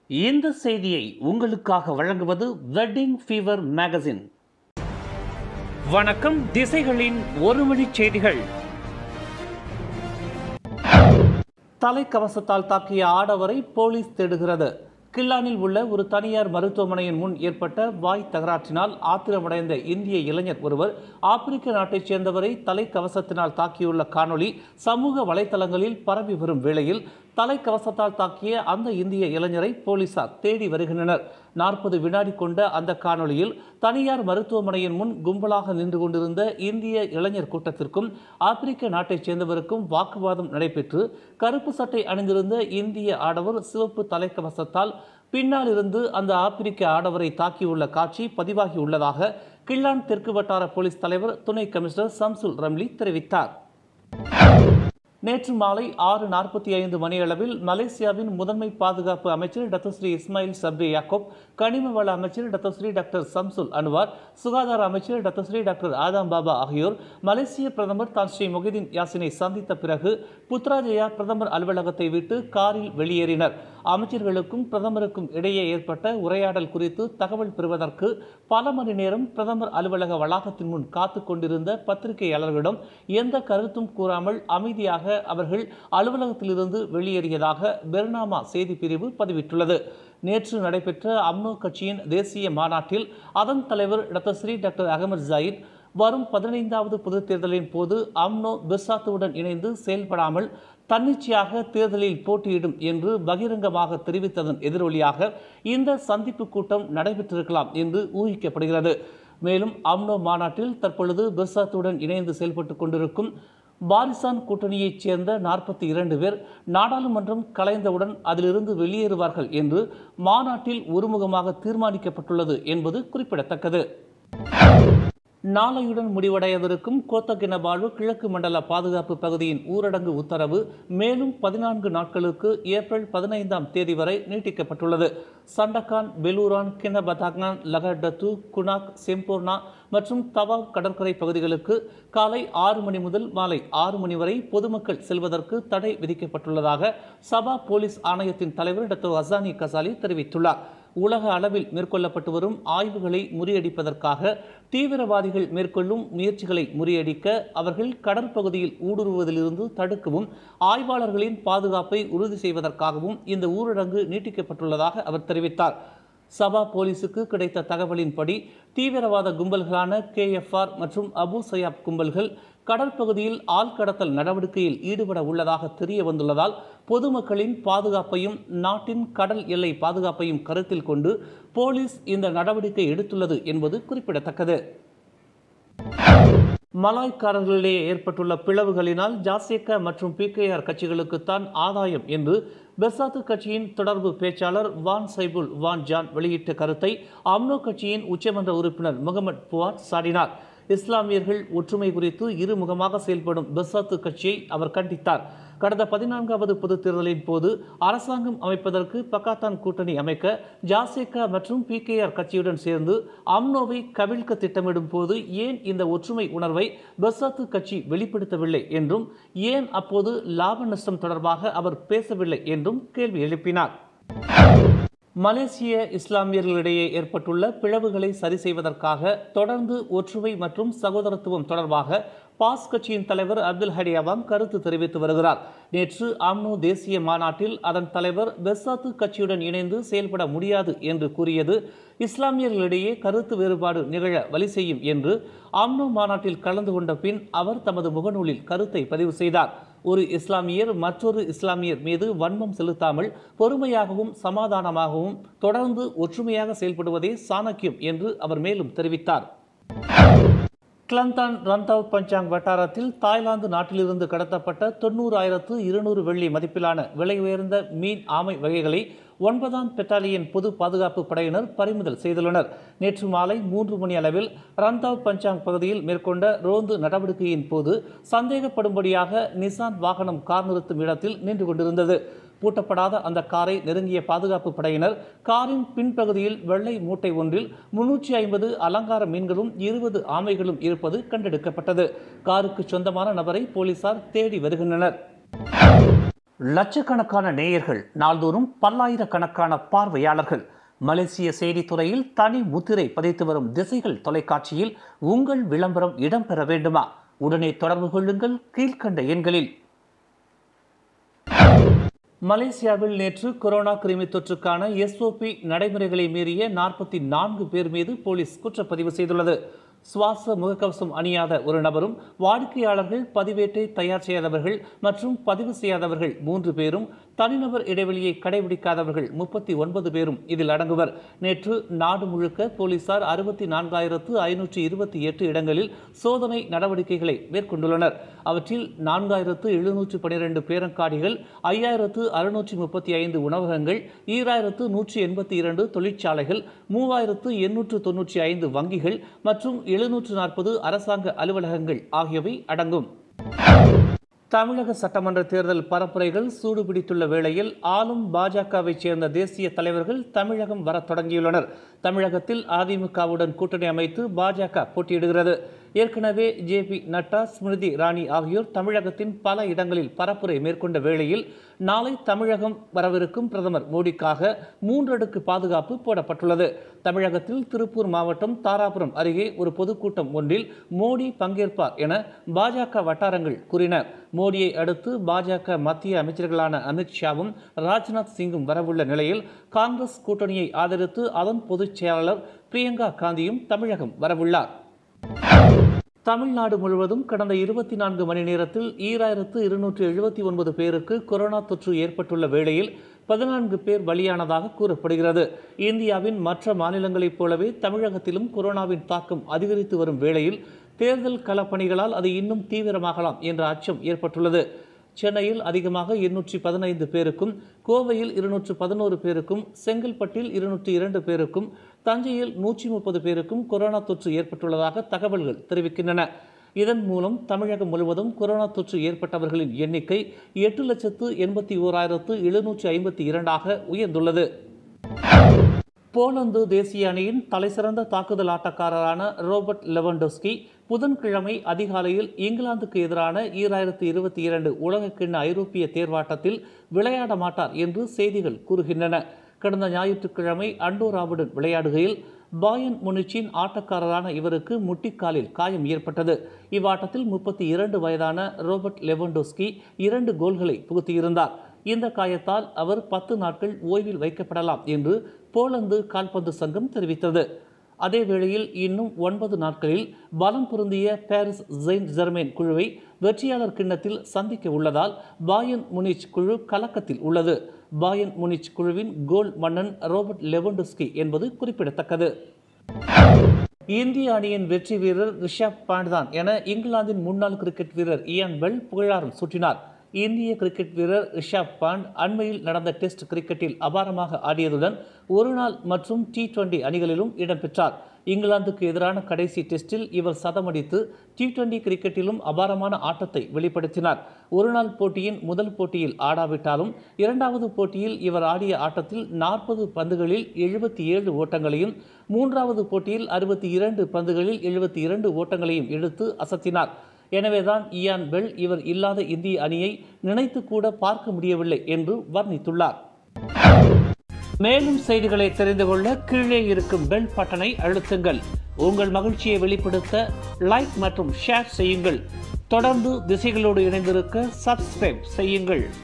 இந்த செய்தியை உங்களுக்காக வழங்குவது வெட்டிங் ஃபீவர் மேகசின் வணக்கம் திசைகளின் ஒரு மணி செய்திகள் தலைக்கவசத்தால் தாக்கிய ஆடவரை போலீஸ் தேடுகிறது கில்லானில் உள்ள ஒரு தனியார் மருத்துவமனையின் முன் ஏற்பட்ட வாய் தகராற்றினால் ஆத்திரமடைந்த இந்திய இளைஞர் ஒருவர் ஆப்பிரிக்க நாட்டைச் சேர்ந்தவரை தலைக்கவசத்தினால் தாக்கியுள்ள காணொளி சமூக வலைத்தளங்களில் பரவி வரும் வேளையில் தலைக்கவசத்தால் தாக்கிய அந்த இந்திய இளைஞரை போலீசார் தேடி வருகின்றனர் நாற்பது வினாடி கொண்ட அந்த காணொளியில் தனியார் மருத்துவமனையின் முன் கும்பலாக நின்று கொண்டிருந்த இந்திய இளைஞர் கூட்டத்திற்கும் ஆப்பிரிக்க நாட்டைச் சேர்ந்தவருக்கும் வாக்குவாதம் நடைபெற்று கருப்பு சட்டை அணிந்திருந்த இந்திய ஆடவர் சிவப்பு தலைக்கவசத்தால் பின்னால் இருந்து அந்த ஆப்பிரிக்க ஆடவரை தாக்கியுள்ள காட்சி பதிவாகி உள்ளதாக கிள்ளான் தெற்கு வட்டார போலீஸ் தலைவர் துணை கமிஷனர் சம்சுல் ரம்லி தெரிவித்தார் நேற்று மாலை ஆறு நாற்பத்தி ஐந்து மணியளவில் மலேசியாவின் முதன்மை பாதுகாப்பு அமைச்சர் doctor Sri Ismail Sabri Yaakob கனிம வள அமைச்சர் doctor Sri doctor Shamsul Anwar சுகாதார அமைச்சர் doctor Sri doctor Adham Baba ஆகியோர் மலேசிய பிரதமர் தான் ஸ்ரீ மொஹிதீன் யாசினை சந்தித்த பிறகு புத்ராஜயா பிரதமர் அலுவலகத்தை விட்டு காரில் வெளியேறினர் அமைச்சர்களுக்கும் பிரதமருக்கும் இடையே ஏற்பட்ட உரையாடல் குறித்து தகவல் பெறுவதற்கு பல மணி நேரம் பிரதமர் அலுவலக வளாகத்தின் முன் காத்து கொண்டிருந்த பத்திரிகையாளர்களிடம் எந்த கருத்தும் கூறாமல் அமைதியாக அவர்கள் அலுவலகத்திலிருந்து வெளியேறியதாக பெர்னாமா செய்தி பிரிவு பதிவிட்டுள்ளது நேற்று நடைபெற்ற அம்னோ கட்சியின் தேசிய மாநாட்டில் அதன் தலைவர் doctor Sri doctor Ahmad Zahid வரும் பதினைந்தாவது பொதுத் தேர்தலின் போது அம்னோ பிர்சாத்துவுடன் இணைந்து செயல்படாமல் தன்னிச்சையாக தேர்தலில் போட்டியிடும் என்று பகிரங்கமாக தெரிவித்ததன் எதிரொலியாக இந்த சந்திப்பு கூட்டம் நடைபெற்றிருக்கலாம் என்று ஊகிக்கப்படுகிறது மேலும் அம்னோ மாநாட்டில் தற்பொழுது பிர்சாத்துடன் இணைந்து செயல்பட்டு கொண்டிருக்கும் பாரிசான் கூட்டணியைச் சேர்ந்த நாற்பத்தி இரண்டு பேர் நாடாளுமன்றம் கலைந்தவுடன் அதிலிருந்து வெளியேறுவார்கள் என்று மாநாட்டில் ஒருமுகமாக தீர்மானிக்கப்பட்டுள்ளது என்பது குறிப்பிடத்தக்கது நாளையுடன் முடிவடையவிருக்கும் கோத்தகினபாலு கிழக்கு மண்டல பாதுகாப்பு பகுதியின் ஊரடங்கு உத்தரவு மேலும் பதினான்கு நாட்களுக்கு ஏப்ரல் பதினைந்தாம் தேதி வரை நீட்டிக்கப்பட்டுள்ளது சண்டகான் பெலூரான் கினபதாக்னான் லகடத்து குனாக் செம்போர்னா மற்றும் தவாவ் கடற்கரை பகுதிகளுக்கு காலை ஆறு மணி முதல் மாலை ஆறு மணி வரை பொதுமக்கள் செல்வதற்கு தடை விதிக்கப்பட்டுள்ளதாக சபா போலீஸ் ஆணையத்தின் தலைவர் டாக்டர் அசானி கசாலி தெரிவித்துள்ளார் உலக அளவில் மேற்கொள்ளப்பட்டு வரும் ஆய்வுகளை முறியடிப்பதற்காக தீவிரவாதிகள் மேற்கொள்ளும் முயற்சிகளை முறியடிக்க அவர்கள் கடற்பகுதியில் ஊடுருவதிலிருந்து தடுக்கவும் ஆய்வாளர்களின் பாதுகாப்பை உறுதி செய்வதற்காகவும் இந்த ஊரடங்கு நீட்டிக்கப்பட்டுள்ளதாக அவர் தெரிவித்தார் சபா போலீசுக்கு கிடைத்த தகவலின்படி தீவிரவாத கும்பல்களான கேஎஃப்ஆர் மற்றும் அபு சயாப் கும்பல்கள் கடற்பகுதியில் ஆள்கடத்தல் நடவடிக்கையில் ஈடுபட உள்ளதாக தெரிய வந்துள்ளதால் பொதுமக்களின் பாதுகாப்பையும் நாட்டின் கடல் எல்லை பாதுகாப்பையும் கருத்தில் கொண்டு போலீஸ் இந்த நடவடிக்கை எடுத்துள்ளது என்பது குறிப்பிடத்தக்கது மலாய்க்காரர்களிடையே ஏற்பட்டுள்ள பிளவுகளினால் ஜாசேகா மற்றும் பிகேஆர் கட்சிகளுக்குத்தான் ஆதாயம் என்று பெர்சாத்து கட்சியின் தொடர்பு பேச்சாளர் வான் சைபுல் வான் ஜான் வெளியிட்ட கருத்தை அம்னோ கட்சியின் உச்சமன்ற உறுப்பினர் முகமது புவாட் சாடினார் இஸ்லாமியர்கள் ஒற்றுமை குறித்து இருமுகமாக செயல்படும் பெர்சாத்து கட்சியை அவர் கண்டித்தார் கடந்த பதினான்காவது பொதுத் தேர்தலின் போது அரசாங்கம் அமைப்பதற்கு பக்காத்தான் கூட்டணி அமைக்க ஜாசேகா மற்றும் பிகேஆர் கட்சியுடன் சேர்ந்து அம்னோவை கவிழ்க்க திட்டமிடும் போது ஏன் இந்த ஒற்றுமை உணர்வை பெர்சாத்து கட்சி வெளிப்படுத்தவில்லை என்றும் ஏன் அப்போது லாப நஷ்டம் தொடர்பாக அவர் பேசவில்லை என்றும் கேள்வி எழுப்பினார் மலேசிய இஸ்லாமியர்களிடையே ஏற்பட்டுள்ள பிளவுகளை சரி செய்வதற்காக தொடர்ந்து ஒற்றுமை மற்றும் சகோதரத்துவம் தொடர்பாக பாஸ் கட்சியின் தலைவர் அப்துல் ஹடி அவாங் கருத்து தெரிவித்து வருகிறார் நேற்று அம்னோ தேசிய மாநாட்டில் அதன் தலைவர் பெர்சாத்து கட்சியுடன் இணைந்து செயல்பட முடியாது என்று கூறியது இஸ்லாமியர்களிடையே கருத்து வேறுபாடு நிகழ வழி செய்யும் என்று அம்னோ மாநாட்டில் கலந்து கொண்ட பின் அவர் தமது முகநூலில் கருத்தை பதிவு செய்தார் ஒரு இஸ்லாமியர் மற்றொரு இஸ்லாமியர் மீது வன்மம் செலுத்தாமல் பொறுமையாகவும் சமாதானமாகவும் தொடர்ந்து ஒற்றுமையாக செயல்படுவதே சாணக்கியம் என்று அவர் மேலும் தெரிவித்தார் கிளந்தான் ரந்தாவ் பஞ்சாங் வட்டாரத்தில் தாய்லாந்து நாட்டிலிருந்து கடத்தப்பட்ட தொண்ணூறாயிரத்து இருநூறு வெள்ளி மதிப்பிலான விலை உயர்ந்த மீன் ஆமை வகைகளை ஒன்பதாம் பெட்டாலியன் பொது பாதுகாப்பு படையினர் பறிமுதல் செய்துள்ளனர் நேற்று மாலை மூன்று மணி அளவில் ரந்தாவ் பஞ்சாங் பகுதியில் மேற்கொண்ட ரோந்து நடவடிக்கையின் போது சந்தேகப்படும்படியாக நிசான் வாகனம் கார் நிறுத்தும் இடத்தில் நின்று கொண்டிருந்தது பூட்டப்படாத அந்த காரை நெருங்கிய பாதுகாப்பு படையினர் காரின் பின்பகுதியில் வெள்ளை மூட்டை ஒன்றில் முன்னூற்றி ஐம்பது அலங்கார மீன்களும் இருபது ஆமைகளும் இருப்பது கண்டெடுக்கப்பட்டது காருக்கு சொந்தமான நபரை போலீசார் தேடி வருகின்றனர் லட்சக்கணக்கான நேயர்கள் நாள்தோறும் பல்லாயிரக்கணக்கான பார்வையாளர்கள் மலேசிய செய்தித்துறையில் தனி முத்திரை பதித்து வரும் திசைகள் தொலைக்காட்சியில் உங்கள் விளம்பரம் இடம்பெற வேண்டுமா உடனே தொடர்பு கொள்ளுங்கள் கீழ்க்கண்ட எண்களில் மலேசியாவில் நேற்று கொரோனா கிருமி தொற்றுக்கான எஸ்ஓபி நடைமுறைகளை மீறிய நாற்பத்தி நான்கு பேர் மீது போலீஸ் குற்றப்பதிவு செய்துள்ளது சுவாச முகக்கவசம் அணியாத ஒரு நபரும் வாடிக்கையாளர்கள் பதிவேட்டை தயார் செய்யாதவர்கள் மற்றும் பதிவு செய்யாதவர்கள் மூன்று பேரும் தனிநபர் இடைவெளியை கடைபிடிக்காதவர்கள் முப்பத்தி ஒன்பது பேரும் இதில் அடங்குவர் நேற்று நாடு முழுக்க போலீசார் அறுபத்தி நான்காயிரத்து ஐநூற்றி இருபத்தி எட்டு இடங்களில் சோதனை நடவடிக்கைகளை மேற்கொண்டுள்ளனர் அவற்றில் நான்காயிரத்து எழுநூற்று பனிரெண்டு பேரங்காடிகள் ஐயாயிரத்து அறுநூற்றி முப்பத்தி ஐந்து உணவகங்கள் ஈராயிரத்து நூற்றி எண்பத்தி இரண்டு தொழிற்சாலைகள் மூவாயிரத்து எண்ணூற்று தொன்னூற்றி ஐந்து வங்கிகள் மற்றும் எழுநூற்று நாற்பது அரசாங்க அலுவலகங்கள் ஆகியவை அடங்கும் தமிழக சட்டமன்ற தேர்தல் பரப்புரைகள் சூடுபிடித்துள்ள வேளையில் ஆளும் பாஜகவைச் சேர்ந்த தேசிய தலைவர்கள் தமிழகம் வரத் தொடங்கியுள்ளனர் தமிழகத்தில் அதிமுகவுடன் கூட்டணி அமைத்து பாஜக போட்டியிடுகிறது ஏற்கனவே ஜே பி நட்டா ஸ்மிருதி இராணி ஆகியோர் தமிழகத்தின் பல இடங்களில் பரப்புரை மேற்கொண்ட வேளையில் நாளை தமிழகம் வரவிருக்கும் பிரதமர் மோடிக்காக மூன்றடுக்கு பாதுகாப்பு போடப்பட்டுள்ளது தமிழகத்தில் திருப்பூர் மாவட்டம் தாராபுரம் அருகே ஒரு பொதுக்கூட்டம் ஒன்றில் மோடி பங்கேற்பார் என பாஜக வட்டாரங்கள் கூறின மோடியை அடுத்து பாஜக மத்திய அமைச்சர்களான அமித்ஷாவும் ராஜ்நாத் சிங்கும் வரவுள்ள நிலையில் காங்கிரஸ் கூட்டணியை ஆதரித்து அதன் பொதுச் செயலாளர் பிரியங்கா காந்தியும் தமிழகம் வரவுள்ளார் தமிழ்நாடு முழுவதும் கடந்த இருபத்தி நான்கு மணி நேரத்தில் ஈராயிரத்து இருநூற்று எழுபத்தி ஒன்பது பேருக்கு கொரோனா தொற்று ஏற்பட்டுள்ள வேளையில் பதினான்கு பேர் பலியானதாக கூறப்படுகிறது இந்தியாவின் மற்ற மாநிலங்களைப் போலவே தமிழகத்திலும் கொரோனாவின் தாக்கம் அதிகரித்து வரும் வேளையில் தேர்தல் களப்பணிகளால் அது இன்னும் தீவிரமாகலாம் என்ற அச்சம் ஏற்பட்டுள்ளது சென்னையில் அதிகமாக இருநூற்றி பதினைந்து பேருக்கும் கோவையில் இருநூற்று பதினோரு பேருக்கும் செங்கல்பட்டில் இருநூற்றி இரண்டு பேருக்கும் தஞ்சையில் நூற்றி முப்பது பேருக்கும் கொரோனா தொற்று ஏற்பட்டுள்ளதாக தகவல்கள் தெரிவிக்கின்றன இதன் மூலம் தமிழகம் முழுவதும் கொரோனா தொற்று ஏற்பட்டவர்களின் எண்ணிக்கை எட்டு லட்சத்து எண்பத்தி ஓராயிரத்து எழுநூற்றி ஐம்பத்தி இரண்டாக உயர்ந்துள்ளது போலந்து தேசிய அணியின் தலைசிறந்த தாக்குதல் ஆட்டக்காரரான ரோபர்ட் லெவன்டோஸ்கி புதன்கிழமை அதிகாலையில் இங்கிலாந்துக்கு எதிரான ஈராயிரத்து இருபத்தி இரண்டு உலகக்கிண்ண ஐரோப்பிய தேர்வாட்டத்தில் விளையாட மாட்டார் என்று செய்திகள் கூறுகின்றன கடந்த ஞாயிற்றுக்கிழமை அண்டோராவுடன் விளையாடுகையில் பாயன் முனிச்சின் ஆட்டக்காரரான இவருக்கு முட்டிக்காலில் காயம் ஏற்பட்டது இவ்வாட்டத்தில் முப்பத்தி இரண்டு வயதான ரோபர்ட் லெவன்டோஸ்கி இரண்டு கோல்களை புகுத்தியிருந்தார் இந்த காயத்தால் அவர் பத்து நாட்கள் ஓய்வில் வைக்கப்படலாம் என்று போலந்து கால்பந்து சங்கம் தெரிவித்தது அதே வேளையில் இன்னும் ஒன்பது நாட்களில் பலம் பொருந்திய பாரிஸ் ஜெயின் ஜெர்மேன் குழுவை வெற்றியாளர் கிண்ணத்தில் சந்திக்க உள்ளதால் பாயன் முனிச் குழு கலக்கத்தில் உள்ளது பாயன் முனிச் குழுவின் கோல் மன்னன் ரோபர்ட் லெவன்டோஸ்கி என்பது குறிப்பிடத்தக்கது இந்திய அணியின் வெற்றி வீரர் ரிஷப் பாண்ட் தான் என இங்கிலாந்தின் முன்னாள் கிரிக்கெட் வீரர் இயான் பெல் புகழாரம் சூட்டினார் இந்திய கிரிக்கெட் வீரர் ரிஷப் பாண்ட் அண்மையில் நடந்த டெஸ்ட் கிரிக்கெட்டில் அபாரமாக ஆடியதுடன் ஒருநாள் மற்றும் டி டுவெண்டி அணிகளிலும் இடம்பெற்றார் இங்கிலாந்துக்கு எதிரான கடைசி டெஸ்டில் இவர் சதமடித்து டி டுவெண்டி கிரிக்கெட்டிலும் அபாரமான ஆட்டத்தை வெளிப்படுத்தினார் ஒருநாள் போட்டியின் முதல் போட்டியில் ஆடாவிட்டாலும் இரண்டாவது போட்டியில் இவர் ஆடிய ஆட்டத்தில் நாற்பது பந்துகளில் எழுபத்தி ஏழு ஓட்டங்களையும் மூன்றாவது போட்டியில் அறுபத்தி இரண்டு பந்துகளில் எழுபத்தி இரண்டு ஓட்டங்களையும் எடுத்து அசத்தினார் எனவேதான் இயான் பெல் இவர் இல்லாத இந்திய அணியை நினைத்து கூட பார்க்க முடியவில்லை என்று வர்ணித்துள்ளார் மேலும் செய்திகளை தெரிந்து கொள்ள கீழே இருக்கும் பெல் பட்டனை அழுத்துங்கள் உங்கள் மகிழ்ச்சியை வெளிப்படுத்த லைக் மற்றும் ஷேர் செய்யுங்கள் தொடர்ந்து திசைகளோடு இணைந்திருக்க சப்ஸ்கிரைப் செய்யுங்கள்